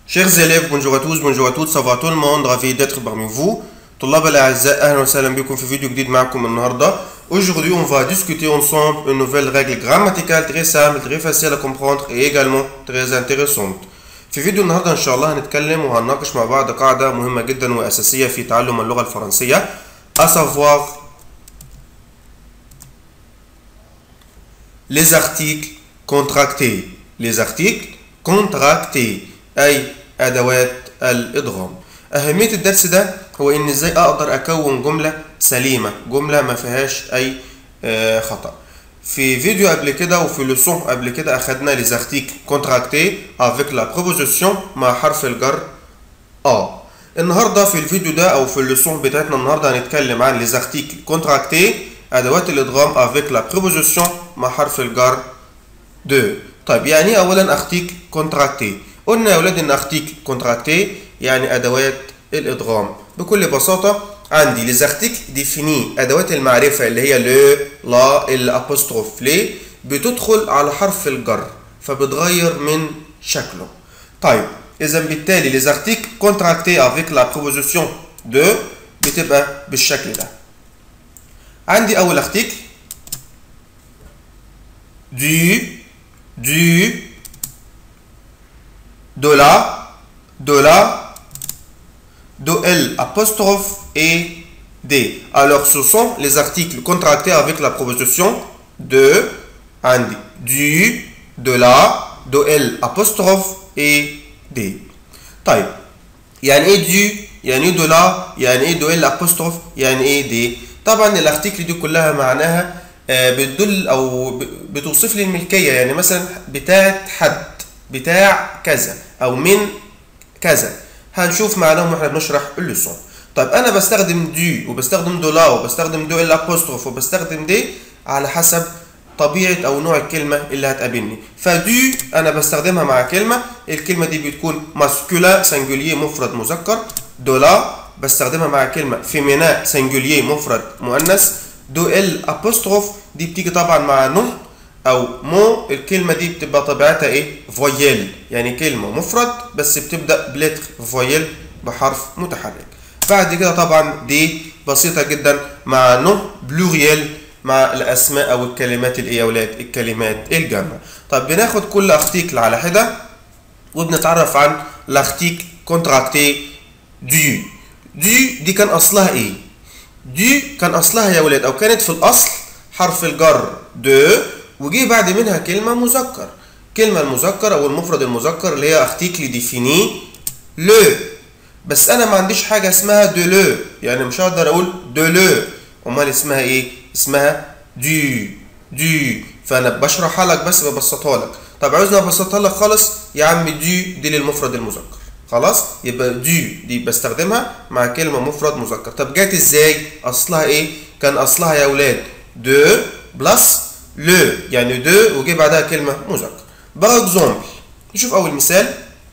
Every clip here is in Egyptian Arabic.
Chers élèves, bonjour à tous, bonjour à toutes, ça va tout le monde, ravi d'être parmi vous. طلاب الأعزاء أهلا وسهلا بكم في فيديو جديد معكم النهاردة. Aujourd'hui, on va discuter ensemble une nouvelle règle grammaticale très simple, très facile à comprendre et également très intéressante. في فيديو النهاردة إن شاء الله هنتكلم وهنناقش مع بعض قاعدة مهمة جدا وأساسية في تعلم اللغة الفرنسية à savoir les articles contractés. Les articles contractés أي أدوات الإدغام. أهمية الدرس ده هو إن إزاي أقدر أكون جملة سليمة، جملة ما فيهاش أي آه، خطأ. في فيديو قبل كده وفي لسون قبل كده أخدنا les articles contractés avec la préposition مع حرف الجر اه النهارده في الفيديو ده او في اللسون بتاعتنا النهارده هنتكلم عن les articles contractés ادوات الادغام avec la préposition مع حرف الجر de طيب يعني ايه اولا ارتيكل كونتراكتي قلنا يا اولاد ان ارتيكل كونتراكتي يعني ادوات الادغام بكل بساطه عندي لي زارتيكل ديفيني ادوات المعرفه اللي هي لو لا الابوستروف ليه بتدخل على حرف الجر فبتغير من شكله طيب اذا بالتالي لي زارتيكل كونتراكتي افيك لا بروبوزيسيون دو بتبقى بالشكل ده عندي اول ارتيكل du du de la de la de L apostrophe et D. Alors ce sont les articles contractés avec la proposition de Andy. Du, de la, de L apostrophe et D. طيب يعني ايه دي يعني ايه de la يعني ايه de L apostrophe يعني ايه دي طبعا الارتيكل دي كلها معناها آه، بتدل او ب- بتوصف لي الملكيه يعني مثلا بتاعت حد بتاع كذا او من كذا هنشوف معناهم واحنا بنشرح اللسون طيب انا بستخدم دي وبستخدم دولا وبستخدم دو الابوستروف وبستخدم دي على حسب طبيعه او نوع الكلمه اللي هتقابلني فدي انا بستخدمها مع كلمه الكلمه دي بتكون ماسكولا سنجوليه مفرد مذكر دولا بستخدمها مع كلمه فيمينا سنجوليه مفرد مؤنث دو ال ابوستروف دي بتيجي طبعا مع نو او مو الكلمه دي بتبقى طبيعتها ايه فويل يعني كلمه مفرد بس بتبدا بلتر فويل بحرف متحرك بعد كده طبعا دي بسيطه جدا مع نو بلوريال مع الاسماء او الكلمات الايه يا اولاد الكلمات الجمع طب بناخد كل ارتيكل على حده وبنتعرف عن لارتيكل كونتراكتي دي دي دي كان اصلها ايه دي كان اصلها يا ولاد او كانت في الاصل حرف الجر دو وجي بعد منها كلمه مذكر كلمه المذكر او المفرد المذكر اللي هي ارتيكل ديفيني لو بس انا ما عنديش حاجه اسمها دو لو يعني مش هقدر اقول دو لو امال اسمها ايه اسمها دي دي فانا بشرحها لك بس ببسطها لك طب عاوزني ابسطها لك خالص يا عم دي دي للمفرد المذكر خلاص يبقى دي دي بستخدمها مع كلمه مفرد مذكر طب جت ازاي اصلها ايه كان اصلها يا اولاد دو بلس لو يعني دو وجي بعدها كلمه مذكر باغ اكزومبل نشوف اول مثال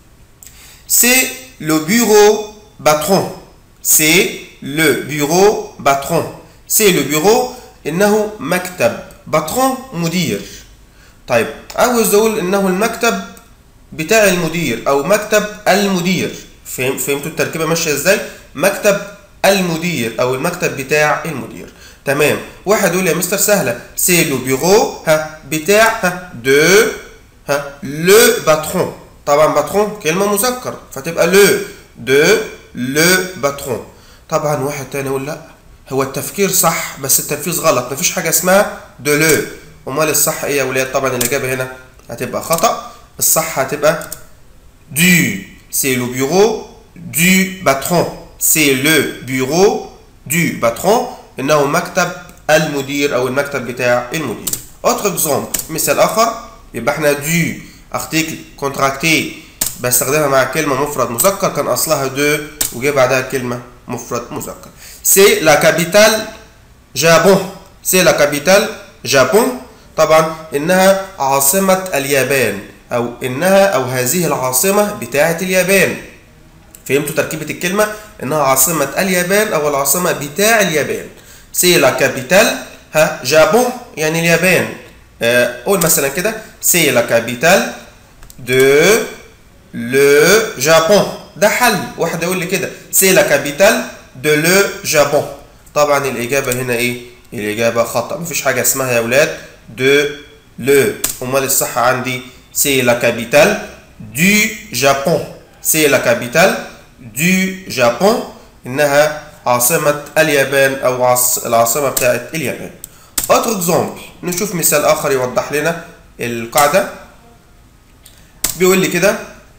C'est le bureau patron. C'est le bureau patron. C'est le bureau إنه مكتب patron مدير. طيب عاوز أقول إنه المكتب بتاع المدير أو مكتب المدير. فهم فهمتوا التركيبة ماشية إزاي؟ مكتب المدير أو المكتب بتاع المدير. تمام واحد يقول يا مستر سهلة سي لو بيرو ها بتاع ها دو ها لو باترون طبعا باترون كلمة مذكر فتبقى لو دو لو باترون طبعا واحد تاني يقول لا هو التفكير صح بس التنفيذ غلط مفيش حاجة اسمها دو لو امال الصح ايه يا ولاد طبعا الإجابة هنا هتبقى خطأ الصح هتبقى du c'est le bureau du patron c'est le bureau du patron انه مكتب المدير او المكتب بتاع المدير autre exemple مثال اخر يبقى احنا du article contracté بستخدمها مع كلمة مفرد مذكر كان اصلها دو وجي بعدها كلمة مفرد مذكر c'est la capitale Japon c'est la capitale Japon طبعا انها عاصمة اليابان او انها او هذه العاصمة بتاعة اليابان فهمتوا تركيبة الكلمة انها عاصمة اليابان او العاصمة بتاع اليابان سي لا كابيتال ها جابون يعني اليابان آه، قول مثلا كده سي لا كابيتال دو لو جابون ده حل واحد يقول لي كده سي لا كابيتال دو لو جابون طبعا الاجابه هنا ايه الاجابه خطا مفيش حاجه اسمها يا اولاد دو لو امال الصح عندي سي لا كابيتال دو جابون سي لا كابيتال دو جابون انها عاصمه اليابان او عاص... العاصمه بتاعه اليابان اوتر اكزامبل نشوف مثال اخر يوضح لنا القاعده بيقول لي كده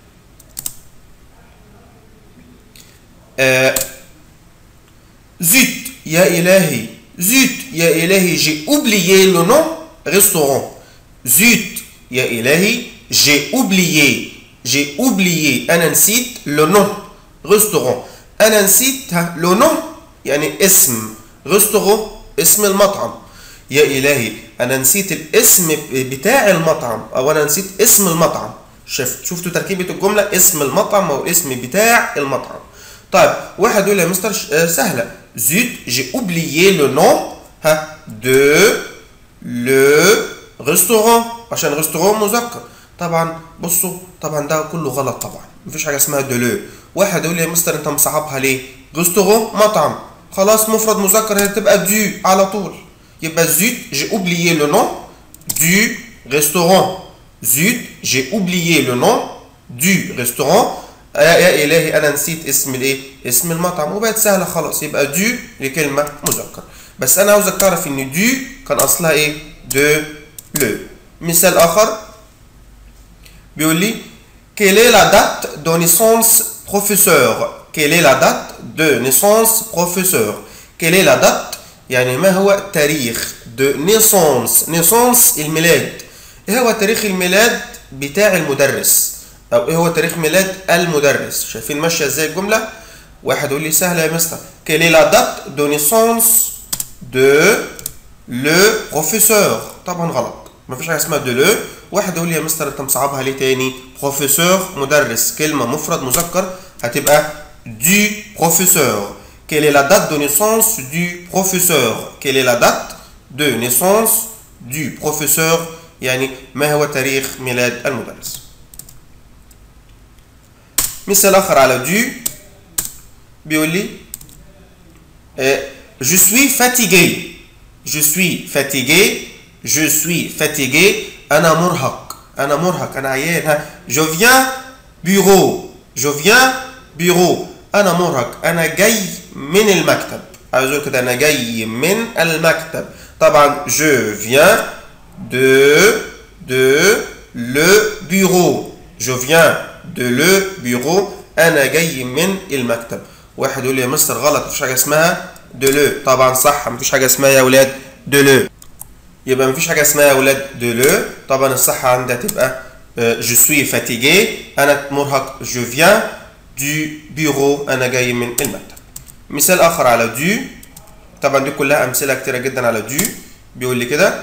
آه زيت يا إلهي زيت يا إلهي j'ai oublié le nom restaurant زيت يا إلهي j'ai oublié j'ai oublié أنا نسيت le nom restaurant أنا نسيت le nom يعني اسم restaurant اسم المطعم يا إلهي أنا نسيت الاسم بتاع المطعم أو أنا نسيت اسم المطعم شفت شفتوا تركيبة الجملة اسم المطعم أو الاسم بتاع المطعم طيب واحد يقول يا مستر سهلة زيت جي اوبليي لو نون ها دو لو ريستورون عشان ريستورون مذكر طبعا بصوا طبعا ده كله غلط طبعا مفيش حاجة اسمها دو لو واحد يقول لي يا مستر انت مصعبها ليه ريستورون مطعم خلاص مفرد مذكر هتبقى دو على طول يبقى زيت جي اوبليي لو نون دو ريستورون زيت جي اوبليي لو نون دو ريستورون يا الهي انا نسيت اسم الايه اسم المطعم وبقت سهله خلاص يبقى دو لكلمه مذكر بس انا عاوزك تعرف ان دو كان اصلها ايه دو لو مثال اخر بيقول لي quelle est la date de naissance professeur quelle est la date de naissance professeur quelle est la date يعني ما هو تاريخ de naissance naissance الميلاد ايه هو تاريخ الميلاد بتاع المدرس او ايه هو تاريخ ميلاد المدرس شايفين ماشيه ازاي الجمله واحد يقول لي سهله يا مستر quelle est la date de naissance de le professeur طبعا غلط مفيش حاجه اسمها de le واحد يقول لي يا مستر انت مصعبها ليه تاني professeur مدرس كلمه مفرد مذكر هتبقى du professeur quelle est la date de naissance du professeur quelle est la date de naissance du professeur يعني ما هو تاريخ ميلاد المدرس مثال اخر على دو بيقول لي je suis fatigué je suis fatigué je suis fatigué انا مرهق انا مرهق انا عيان ها je viens bureau je viens bureau انا مرهق انا جاي من المكتب عايز اقول كده انا جاي من المكتب طبعا je viens de de le bureau je viens de le bureau انا جاي من المكتب واحد يقول لي يا مستر غلط مفيش حاجه اسمها de le طبعا صح مفيش حاجه اسمها يا اولاد de le يبقى مفيش حاجه اسمها يا اولاد de le طبعا الصح عندي هتبقى je suis fatigué انا مرهق je viens du bureau انا جاي من المكتب مثال اخر على du طبعا دي كلها امثله كتيره جدا على du بيقول لي كده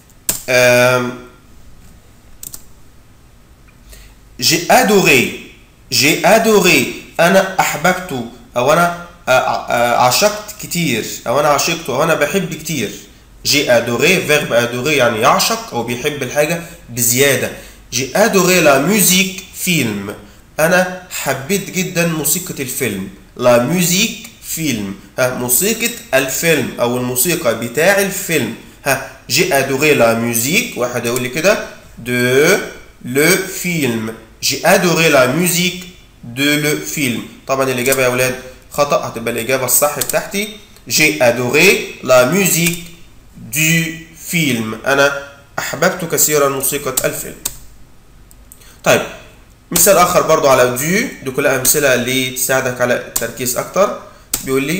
j'ai adoré j'ai adoré انا احببته او انا عشقت كتير او انا عشقته او انا بحب كتير j'ai adoré verbe adorer يعني يعشق او بيحب الحاجه بزياده j'ai adoré la musique film انا حبيت جدا موسيقى الفيلم la musique film ها موسيقى الفيلم او الموسيقى بتاع الفيلم ها j'ai adoré la musique واحد يقول لي كده de le film j'ai adoré la musique de le film طبعا الإجابة يا أولاد خطأ هتبقى الإجابة الصح بتاعتي j'ai adoré la musique du film أنا أحببت كثيرا موسيقى الفيلم طيب مثال آخر برضو على دو دي كلها أمثلة اللي تساعدك على التركيز أكتر بيقول لي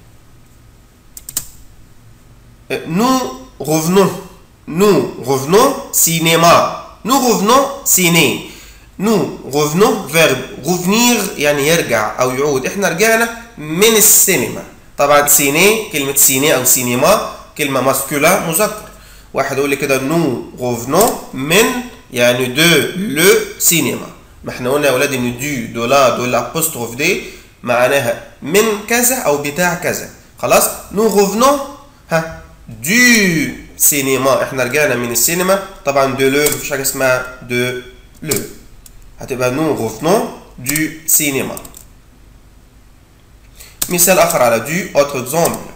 nous revenons nous revenons cinéma nous revenons ciné nous revenons verbe revenir يعني يرجع او يعود احنا رجعنا من السينما طبعا سيني كلمة سيني او سينما كلمة ماسكولا مذكر واحد يقول لي كده nous revenons من يعني دو لو سينما ما احنا قلنا يا ولاد ان دو دو لا دو الابوستروف دي معناها من كذا او بتاع كذا خلاص nous revenons ها دو سينما احنا رجعنا من السينما طبعا دو لو مفيش حاجه اسمها دو لو هتبقى nous revenons du cinéma مثال آخر على du autre exemple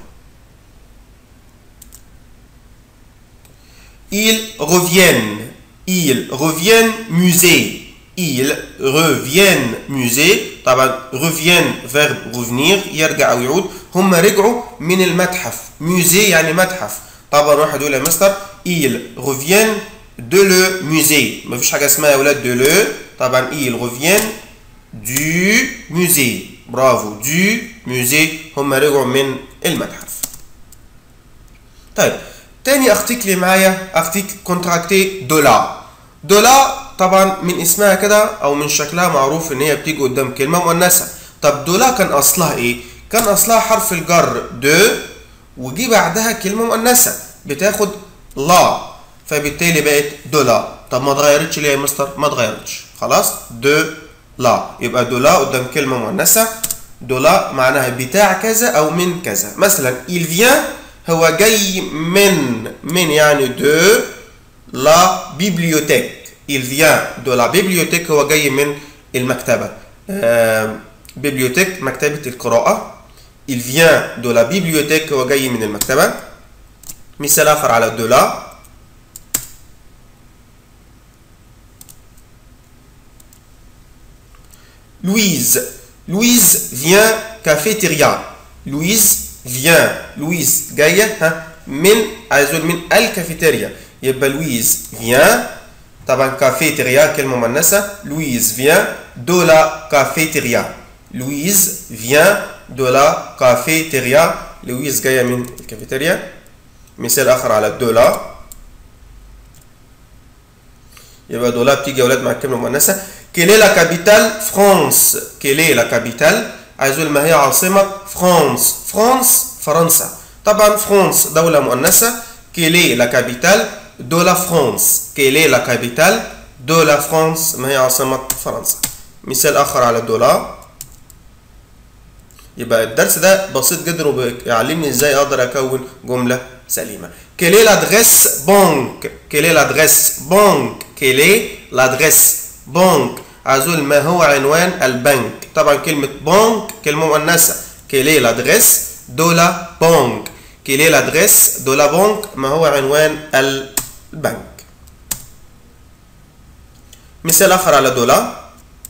ils reviennent ils reviennent musée ils reviennent musée طبعا reviennent verbe revenir يرجع او يعود هم رجعوا من المتحف musée يعني متحف طبعا واحد يقول يا مستر ils reviennent de le musée ما فيش حاجه اسمها يا ولاد de le طبعا ils reviennent du musée برافو du musée هم رجعوا من المتحف طيب تاني ارتيكل معايا ارتيكل كونتراكتي دولا دولا طبعا من اسمها كده او من شكلها معروف ان هي بتيجي قدام كلمه مؤنثه طب دولا كان اصلها ايه كان اصلها حرف الجر دو وجي بعدها كلمه مؤنثه بتاخد لا فبالتالي بقت دولا طب ما اتغيرتش ليه يا مستر ما اتغيرتش خلاص دو لا يبقى دولا قدام كلمه مؤنثه دولا معناها بتاع كذا او من كذا مثلا il vient هو جاي من من يعني دو لا بيبليوتيك il vient de la bibliothèque هو جاي من المكتبة آه بيبليوتيك مكتبة القراءة il vient de la bibliothèque هو جاي من المكتبة مثال آخر على de la Louise Louise vient cafétéria Louise vient Louise جاية ها من عايزون من الكافيتيريا يبقى لويز vient طبعا كافيتيريا كلمة مؤنثة لويز vient de la cafétéria لويز vient de la cafétéria لويز جاية من الكافيتيريا مثال آخر على دولا يبقى دولا بتيجي يا ولاد مع الكلمة المؤنثة كيل لا كابيتال فرانس كيل لا كابيتال عايزون ما هي عاصمة فرانس فرانس فرنسا طبعا فرانس دولة مؤنثة كيل لا كابيتال دو لا فرانس كيل لا كابيتال دو لا فرانس ما هي عاصمة فرنسا مثال آخر على دولار يبقى الدرس ده بسيط جدا وبيعلمني ازاي اقدر اكون جمله سليمه كيلي لادريس بانك كيلي لادريس بانك كيلي لادريس بانك عايزول ما هو عنوان البنك طبعا كلمه بانك كلمه مؤنثه كيلي لادريس دو لا بانك كيلي لادريس دو لا بانك ما هو عنوان البنك مثال اخر على دولار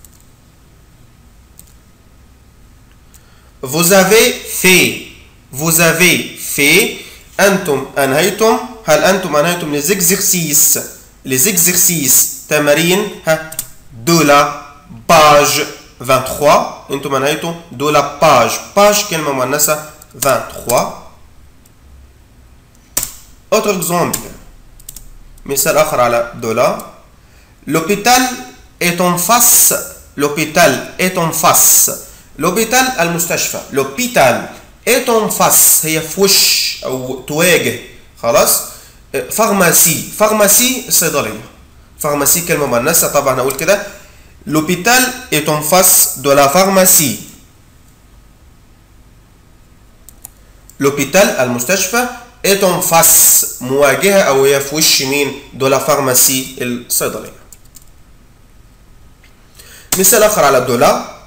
vous avez fait vous avez fait أنتم أنهيتم هل أنتم أنهيتم les exercices les exercices تمارين ها de la page 23 أنتم أنهيتم de la page page كلمة مؤنثة 23 autre exemple مثال آخر على de la l'hôpital est en face l'hôpital est en face لوبيتال المستشفى لوبيتال ايت اون فاس هي في وش او تواجه خلاص فارماسي فارماسي الصيدليه فارماسي كلمه مؤنثه طبعا هقول كده لوبيتال ايت اون فاس دو لا فارماسي لوبيتال المستشفى ايت اون فاس مواجهه او هي في وش مين دو لا فارماسي الصيدليه مثال اخر على الدولار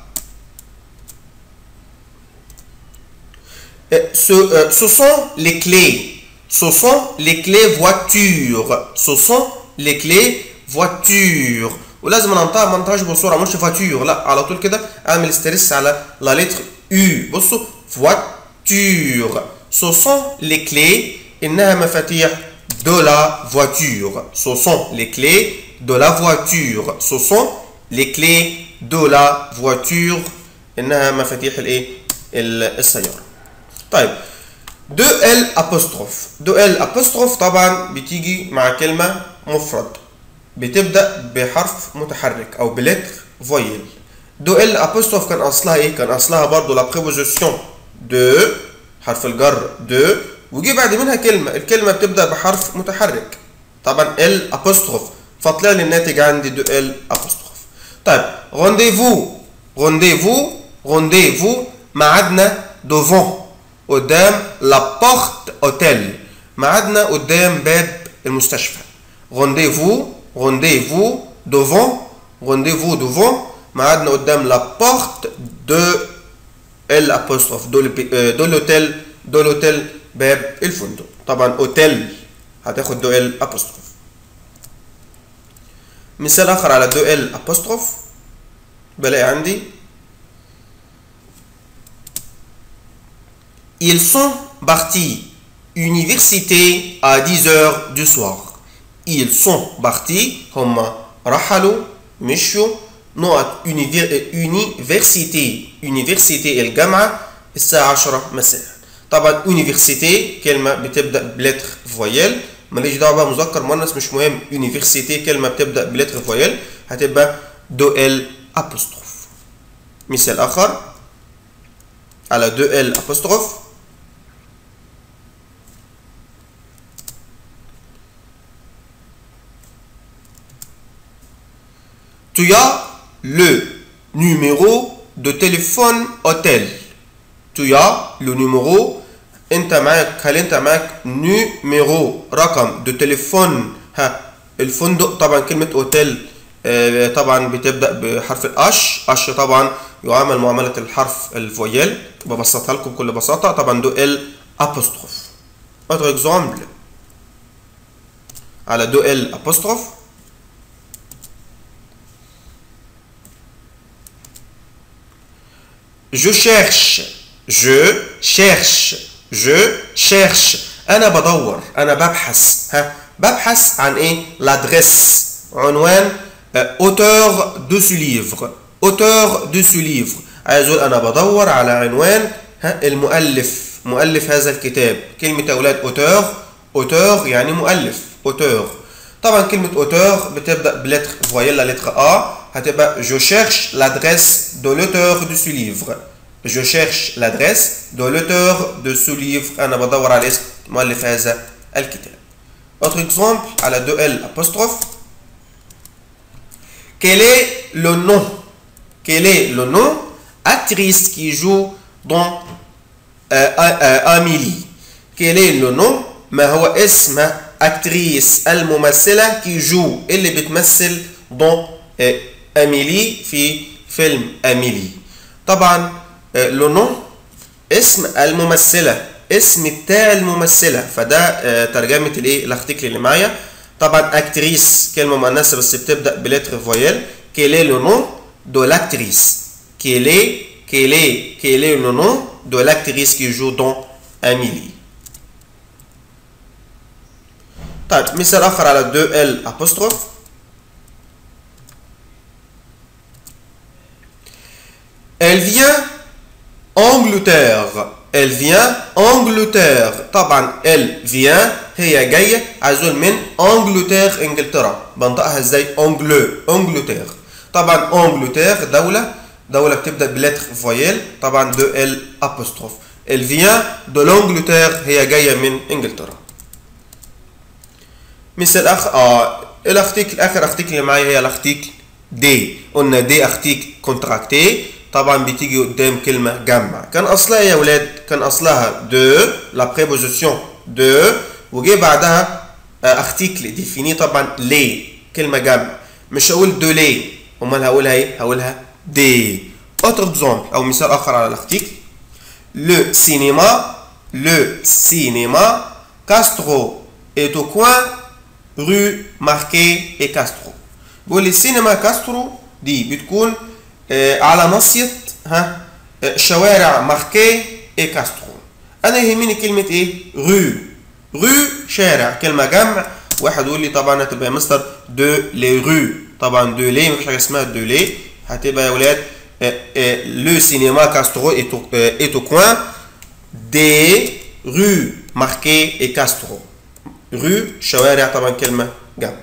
ce, euh, ce sont les clés. Ce sont les clés voiture. Ce sont les clés voiture. ولازم ننطقها ما ننطقهاش بصوره مش فاتور لا على طول كده اعمل ستريس على لا لتر يو بصوا voiture. Ce sont les clés انها مفاتيح de la voiture. Ce sont les clés de la voiture. Ce sont les clés de la voiture انها مفاتيح الايه السياره. طيب دو ال ابوستروف دو ال ابوستروف طبعا بتيجي مع كلمه مفرد بتبدا بحرف متحرك او بلتر فويل دو ال ابوستروف كان اصلها ايه كان اصلها برضو لا بريبوزيسيون دو حرف الجر دو وجي بعد منها كلمه الكلمه بتبدا بحرف متحرك طبعا ال ابوستروف فطلع لي الناتج عندي دو ال ابوستروف طيب رونديفو رونديفو رونديفو ميعادنا دوفون قدام لا بورت اوتيل ميعادنا قدام باب المستشفى رونديفو رونديفو دوفون rendez-vous devant معادنا قدام la porte de l'apostrophe de l'hôtel de l'hôtel باب الفندق طبعا اوتيل هتاخد دو ال apostrophe مثال اخر على دو ال apostrophe بلاقي عندي Ils sont partis université à 10 heures du soir. Ils sont partis هم رحلوا مشوا نقط université université الجامعة الساعة 10 مساء. طبعا université كلمة بتبدأ بلتر فويل ماليش دعوة بقى مذكر مؤنث مش مهم université كلمة بتبدأ بلتر فويل هتبقى دو ال apostrophe. مثال آخر على دو ال apostrophe Tu as le numéro de téléphone hôtel. Tu as le numéro انت معاك هل انت معاك نيميرو رقم دو تليفون ها الفندق طبعا كلمة اوتيل آه طبعا بتبدأ بحرف الاش اش طبعا يعامل معاملة الحرف الفويل ببسطها لكم بكل بساطة طبعا دو ال apostrophe autre exemple على دو ال apostrophe Je cherche je cherche je cherche انا بدور انا ببحث ها ببحث عن ايه l'adresse عنوان auteur de ce livre auteur de ce livre عايز اقول انا بدور على عنوان ها المؤلف مؤلف هذا الكتاب كلمة اولاد auteur auteur يعني مؤلف auteur طبعا كلمة auteur بتبدأ بلتر فويلا لتر A هتبقى je cherche l'adresse de l'auteur de ce livre Je cherche l'adresse de l'auteur de ce livre. أنا بدور على اسم مؤلف هذا الكتاب. Autre exemple على 2L apostrophe. Quel est le nom Quel est le nom actrice qui joue dans euh, euh, Amélie Quel est le nom ما هو اسم actrice الممثلة qui joue اللي بتمثل dans euh, أميلي في فيلم أميلي طبعا لو نو اسم الممثله اسم بتاع الممثله فده ترجمه الايه الارتيكل اللي معايا طبعا اكتريس كلمه مؤنثه بس بتبدا بلتر فويل كيلي لو نو دو لاكتريس كيلي كيلي كيلي لو نو دو لاكتريس كي جو دون اميلي طيب مثال اخر على 2 ال apostrophe Elle vient Angleterre elle vient Angleterre طبعا elle vient هي جاية عايزون من Angleterre انجلترا بنطقها ازاي انجلو Angleterre طبعا Angleterre دولة دولة بتبدأ بلتر فويل طبعا دو ال apostrophe elle vient de l'Angleterre هي جاية من انجلترا مثل اخ اه الارتيكل اخر ارتيكل اللي معايا هي الارتيكل دي قلنا دي ارتيكل كونتراكتي طبعا بتيجي قدام كلمة جمع كان أصلها يا ولاد كان أصلها دو لا بريبوزيسيون دو وجي بعدها ارتيكل ديفيني طبعا لي كلمة جمع مش هقول دو لي أمال هقولها إيه؟ هقولها دي autre exemple أو مثال آخر على الارتيكل le cinéma le cinéma Castro est au coin rue Marquet et Castro بيقول لي السينما كاسترو دي بتكون على مصية ها شوارع ماركي اي كاسترو انا يهمني كلمة ايه رو رو شارع كلمة جمع واحد يقول لي طبعا هتبقى مستر دو لي رو طبعا دو لي مفيش حاجة اسمها دو لي هتبقى يا ولاد لو سينما كاسترو est au coin des rues marquées et Castro rue شوارع طبعا كلمة جمع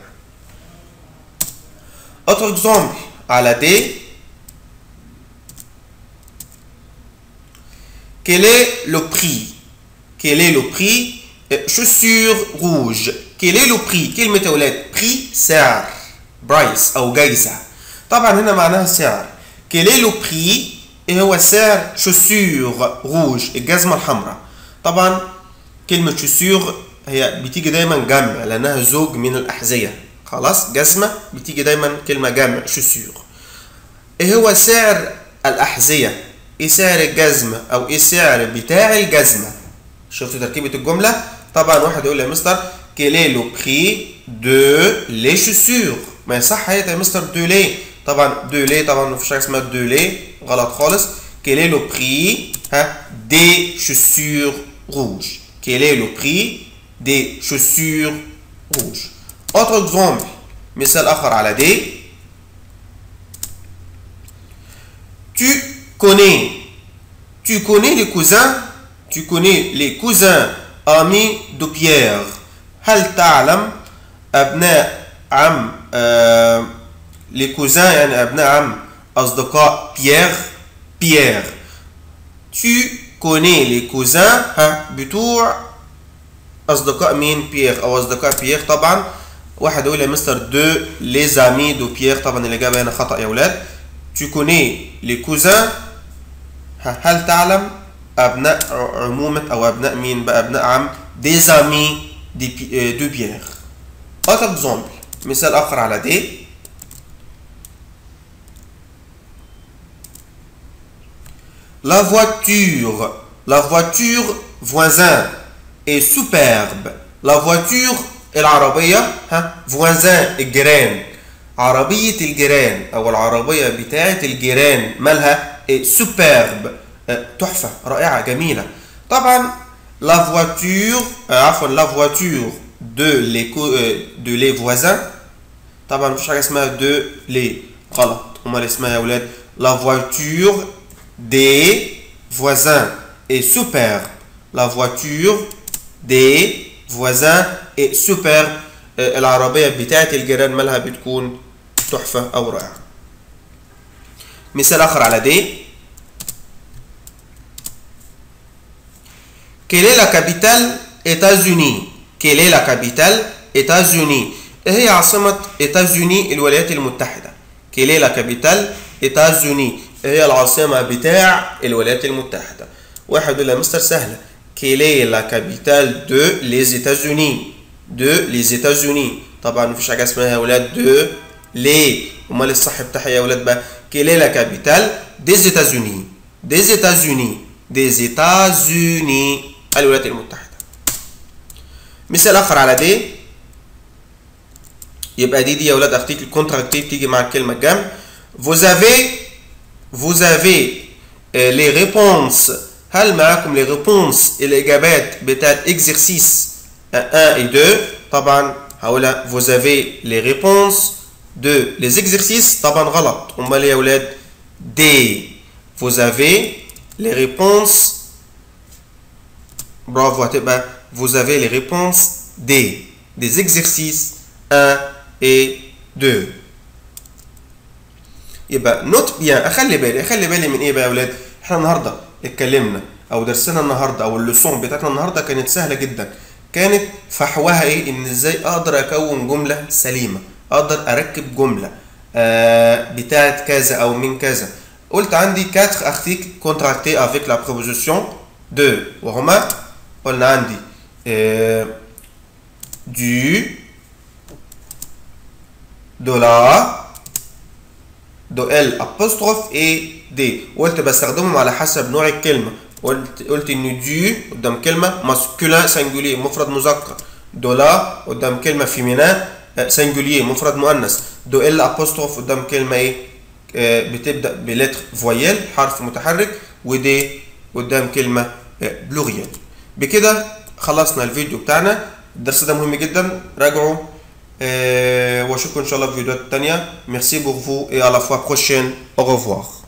autre exemple على دي Quel est le prix Quel est le prix Chaussures rouges. Quel est le prix؟ كلمة أولاد prix سعر برايس أو جايزة. طبعا هنا معناها سعر. Quel est le prix؟ إيه هو سعر chaussure rouge الجزمة الحمراء. طبعا كلمة chaussure هي بتيجي دايما جمع لأنها زوج من الأحذية. خلاص جزمة بتيجي دايما كلمة جمع شسور ايه هو سعر الأحذية ايه سعر الجزمة او ايه السعر بتاع الجزمة شفتوا تركيبة الجملة طبعا واحد يقول لي يا مستر quel est le prix de les chaussures ما يصح هي يا مستر دو ليه طبعا دو ليه طبعا مفيش حاجة اسمها دو ليه غلط خالص quel est le prix ها des chaussures rouges quel est le prix des chaussures rouges autre exemple مثال آخر على دي tu connais tu connais les cousins tu connais les cousins amis de Pierre هل تعلم أبناء عم آه les cousins يعني أبناء عم أصدقاء بيير بيير tu connais les cousins ها بتوع أصدقاء مين بيير أو أصدقاء بيير طبعا واحد يقول يا مستر دو les amis de بيير طبعا الإجابة هنا خطأ يا ولاد tu connais les cousins ها هل تعلم أبناء عمومة أو أبناء مين بقى أبناء عم des amis de, de Pierre autre exemple مثال آخر على دي La voiture, la voiture voisin est superbe. La voiture العربية ها voisin الجيران عربية الجيران أو العربية بتاعة الجيران مالها سوبرب تحفة رائعة جميلة طبعا la voiture عفوا la voiture de les de les voisins طبعا مفيش حاجة اسمها de les غلط أمال اسمها يا ولاد la voiture des voisins est superbe. La voiture des voisins est superbe. العربية بتاعت الجيران مالها بتكون تحفة أو رائعة. مثال آخر على دي. Quelle est la capitale États-Unis? Quelle est la capitale États-Unis? إيه هي عاصمة États-Unis الولايات المتحدة؟ Quelle est la capitale États-Unis؟ هي العاصمة بتاع الولايات المتحدة واحد يقول مستر سهلة quelle est la capitale de les États-Unis de les États-Unis طبعا مفيش حاجة اسمها يا ولاد de les امال الصح بتاعها يا ولاد بقى quelle est la capitale des États-Unis des États-Unis des États-Unis الولايات المتحدة مثال آخر على دي يبقى دي دي يا ولاد ارتيكل كونتراكتيف تيجي مع الكلمة الجمع vous avez vous avez les réponses هل معاكم les réponses الإجابات بتاعت exercice 1 et 2 طبعا هقولها vous avez les réponses de les exercices طبعا غلط أمال يا ولاد D vous avez les réponses برافو هتبقى vous avez les réponses D des exercices 1 et 2 يبقى نوت بيان اخلي بالي اخلي بالي من ايه بقى يا اولاد احنا النهارده اتكلمنا او درسنا النهارده او اللسون بتاعتنا النهارده كانت سهله جدا كانت فحوها ايه ان ازاي اقدر اكون جمله سليمه اقدر اركب جمله آه بتاعت كذا او من كذا قلت عندي 4 ارتيكل كونتراكتي افيك لا بروبوزيسيون دو وهما قلنا عندي آه دو دولار دو ال apostrophe اي دي قلت بستخدمهم على حسب نوع الكلمه قلت قلت ان دي قدام كلمه ماسكولين سنجولي مفرد مذكر دولا قدام كلمه فيمينا سنجولي مفرد مؤنث دو ال apostrophe قدام كلمه ايه آه بتبدا بلتر فويل حرف متحرك ودي قدام كلمه بلوريال بكده خلصنا الفيديو بتاعنا الدرس ده مهم جدا راجعوا واشوفكم ان شاء الله في فيديوهات تانية ميرسي بور فو et à la fois prochaine au revoir